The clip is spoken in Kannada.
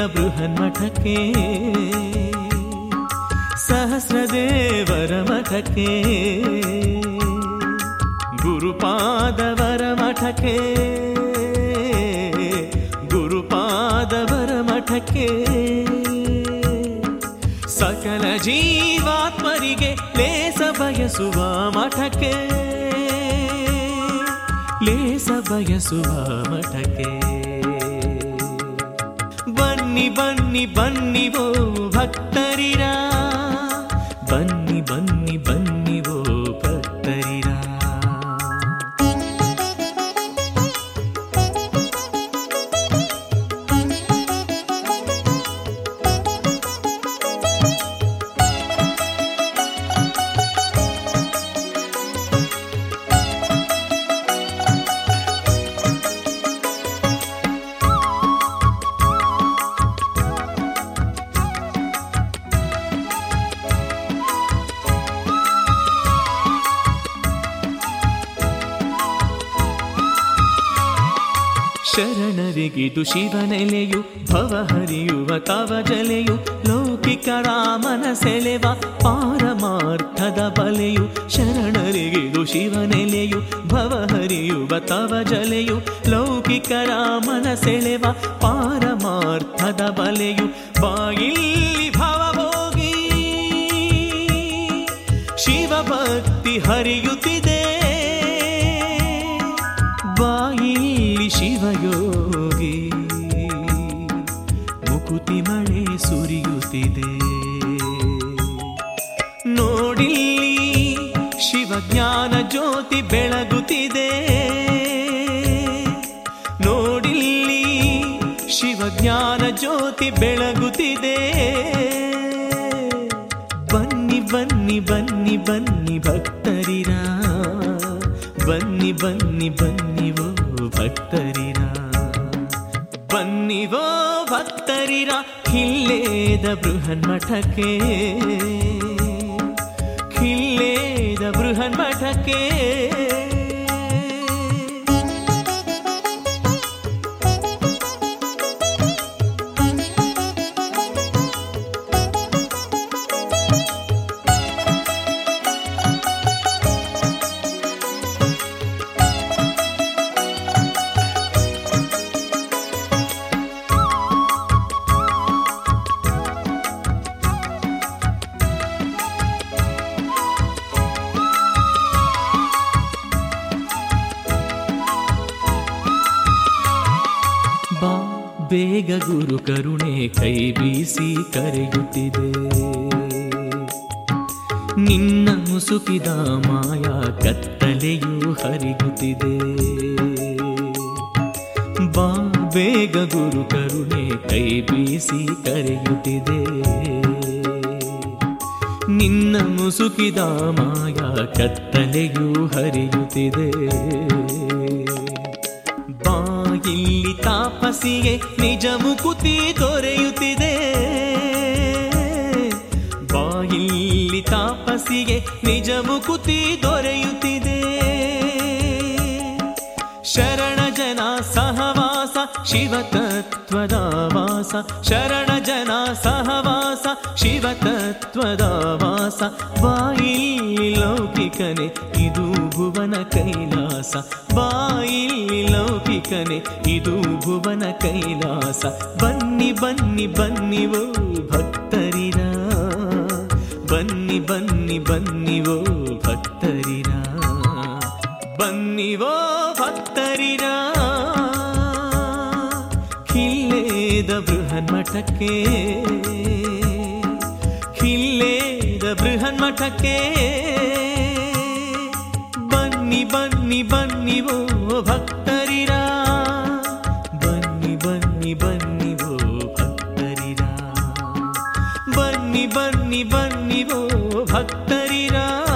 ಬೃಹನ್ಮಠಕ್ಕೆ ಸಹಸ್ರದೇವರ ಮಠಕ್ಕೆ ಗುರುಪಾದವರ ಮಠಕ್ಕೆ ಗುರುಪಾದವರ ಮಠಕ್ಕೆ ಸಕಲ ಜೀವಾತ್ಮರಿಗೆ ಲೇಸ ಬಯಸುವ ಮಠಕ್ಕೆ ಲೇಸ ಬಯಸುವ ಮಠಕ್ಕೆ ಬನ್ನಿ ಬನ್ನಿ ಬನ್ನಿ ಓ ಭಕ್ತರಿರ ಬನ್ನಿ ಬನ್ನಿ ಬನ್ನಿ ಓ ಭಕ್ತರಿರ ಶರಣರಿಗಿದು ಶಿವನೆಲೆಯು ಭವ ಹರಿಯುವ ತವ ಜಲೆಯು ಲೌಕಿಕ ರಾಮನ ಸೆಳೆವ ಪಾರಮಾರ್ಥದ ಬಲೆಯು ಶರಣರಿಗಿದು ಶಿವನೆಲೆಯು ಭವ ಹರಿಯುವ ತವ ಜಲೆಯು ಲೌಕಿಕ ರಾಮನ ಸೆಳೆವ ಪಾರಮಾರ್ಥದ ಬಲೆಯು ಬಾಯಿಲ್ಲಿ ಭವಭೋಗಿ ಶಿವಭಕ್ತಿ ಹರಿಯುತ್ತಿದೆ ಬಾಯಿಲ್ಲಿ ಶಿವಯೋಗಿ ಮುಕುತಿ ಮಳೆ ಸುರಿಯುತ್ತಿದೆ ನೋಡಿಲ್ಲಿ ಶಿವಜ್ಞಾನ ಜ್ಯೋತಿ ಬೆಳಗುತ್ತಿದೆ ನೋಡಿಲ್ಲಿ ಶಿವಜ್ಞಾನ ಜ್ಯೋತಿ ಬೆಳಗುತ್ತಿದೆ ಬನ್ನಿ ಬನ್ನಿ ಬನ್ನಿ ಬನ್ನಿ ಭಕ್ತರಿರ ಬನ್ನಿ ಬನ್ನಿ ಬನ್ನಿ ಓ ಭಕ್ತರಿರ ಬನ್ನಿವೋ ಭಕ್ತರಿರ ಖಿಲ್ಲೇದ ಬೃಹನ್ಮಠಕ್ಕೆ ಖಿಲ್ಲೇದ ಬೃಹನ್ಮಠಕ್ಕೆ ಬಾ ಬೇಗ ಗುರು ಕರುಣೆ ಕೈ ಬೀಸಿ ಕರೆಯುತ್ತಿದೆ ನಿನ್ನ ಮುಸುಕಿದ ಮಾಯ ಕತ್ತಲೆಯು ಹರಿಗುತ್ತಿದೆ ಬಾ ಬೇಗ ಗುರು ಕರುಣೆ ಕೈ ಬೀಸಿ ಕರೆಯುತ್ತಿದೆ ನಿನ್ನ ಮುಸುಕಿದ ಮಾಯ ಕತ್ತಲೆಯು ಹರಿಯುತ್ತಿದೆ ಬಾಯಿಲ್ಲಿ ತಾಪಸಿಗೆ ನಿಜ ಮುಕುತಿ ದೊರೆಯುತ್ತಿದೆ ಬಾಯಿಲ್ಲಿ ತಾಪಸಿಗೆ ನಿಜ ಮುಕುತಿ ದೊರೆಯುತ್ತಿದೆ ಶರಣ ಜನ ಸಹವಾಸ ಶಿವತತ್ವದ ವಾಸ ಶರಣ ಜನ ಸಹವಾಸ ಶಿವತತ್ವದ ವಾಸ ಬಾಯಿಲ್ಲಿ ಲೌಕಿಕನೆ ಇದು ಭುವನ ಕೈಲಾಸ ಬಾಯಿಲ್ಲಿ ಲೌಕಿಕನೆ ಇದು ಭುವನ ಕೈಲಾಸ ಬನ್ನಿ ಬನ್ನಿ ಬನ್ನಿ ಓ ಭಕ್ತರಿರ ಬನ್ನಿ ಬನ್ನಿ ಬನ್ನಿ ಓ ಭಕ್ತರಿರ ಬನ್ನಿವೋ ಭಕ್ತರಿರ ಖಿಲ್ಲೇದ ಬೃಹನ್ಮಠಕ್ಕೆ ಖಿಲ್ಲೇದ ಬೃಹನ್ಮಠಕ್ಕೆ ಬನ್ನಿ ಬನ್ನಿ ಬನ್ನಿ ಓ ಭಕ್ತರಿರ ಬನ್ನಿ ಬನ್ನಿ ಬನ್ನಿ ಓ ಭಕ್ತರಿರ ಬನ್ನಿ ಬನ್ನಿ ಬನ್ನಿ ಓ ಭಕ್ತರಿರ